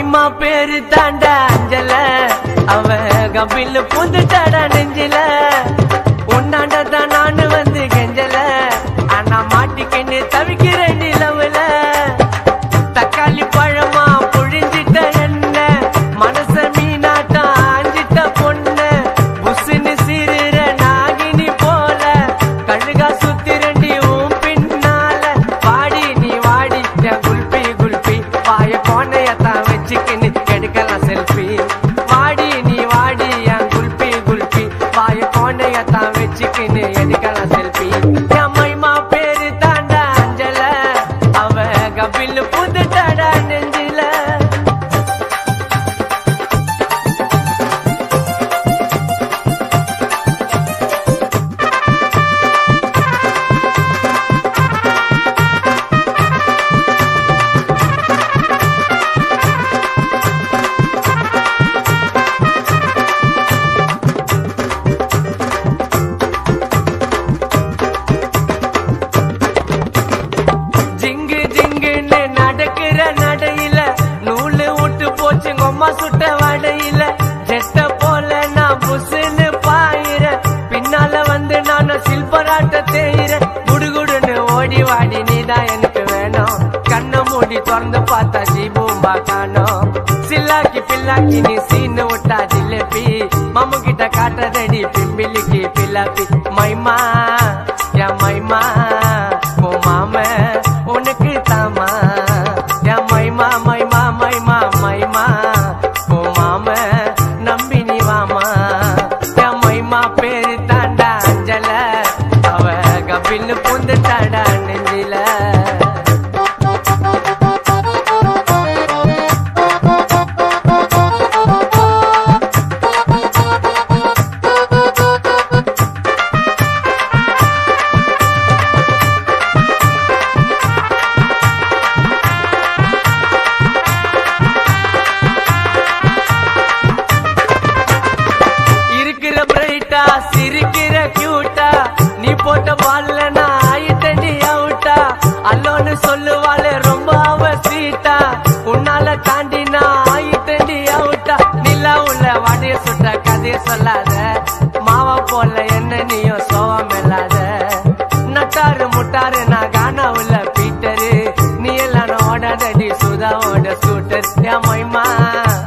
மைமா பேரு தாண்ட அஞ்சல அவ கபில் புந்துட்டாட நெஞ்சில உன்னாண்ட தான் நானு வந்து கெஞ்சல ஆனா மாட்டிக்கின்னு தவிக்கிறேன் நிலவுல தக்காளி பழமா புழிஞ்சிட்ட என்ன மனச மீனாட்டம் ஆஞ்சிட்ட பொண்ணு புசுன்னு சிறுற நாகினி போல கழுகா சுத்தி ரெண்டி உன் பின்னால வாடி நீ வாடி என் குல்பி குல்பி வாய கோணையத்தான் வச்சுக்கின்னு எடுக்கலாம் செல்ஃபி வாடி நீ வாடி என் குல்பி குல்பி வாய கோணையத்தான் வச்சுக்கின்னு எடுக்கலாம் செல்ஃபி என் மைமா பேரு தாண்டா அஞ்சல அவ கபில் புதுட்டடா நெஞ்சில ஜிங்கு ஜிங்குன்னு நடக்கிற நடையில நூலு விட்டு போச்சு கொம்மா சுட்ட வடையில ஜெட்ட போல நான் புசுன்னு பாயிர பின்னால வந்து நான் சில்பராட்ட தேயிற குடுகுடுன்னு ஓடி வாடி நீதான் எனக்கு வேணும் கண்ணை மூடி திறந்து பார்த்தா ஜீபூம்பா காணோம் சில்லாக்கி பில்லாக்கி நீ சீனு விட்டா ஜிலேபி மம்மு கிட்ட காட்டுறதடி பிம்பிலிக்கு பில்லாப்பி மைமா என் மைமா உன் மாம உனக்கு தாமா என் மைமா மைமா மைமா மைமா உன் மாம நம்பி நீ வாமா என் மைமா பேரு தாண்டா அஞ்சல அவ கபில் புந்து தாண்டா நெஞ்சில இருக்கிற பிரைட்டா சிரிக்கிற கியூட்டா நீ போட்ட பால்ல நான் ஆயிட்டடி அவுட்டா அல்லோன்னு சொல்லுவாளே ரொம்ப அவ சீட்டா உன்னால தாண்டி நான் ஆயிட்டடி அவுட்டா நிலா உள்ள வடைய சுட்ட கதைய சொல்லாத மாவா போல என்ன நீயும் சோகம் இல்லாத நட்டாரு முட்டாரு நான் கானா உள்ள பீட்டரு நீ எல்லாம் ஓடாதடி சுதாவோட ஸ்கூட்டர் என் மைமா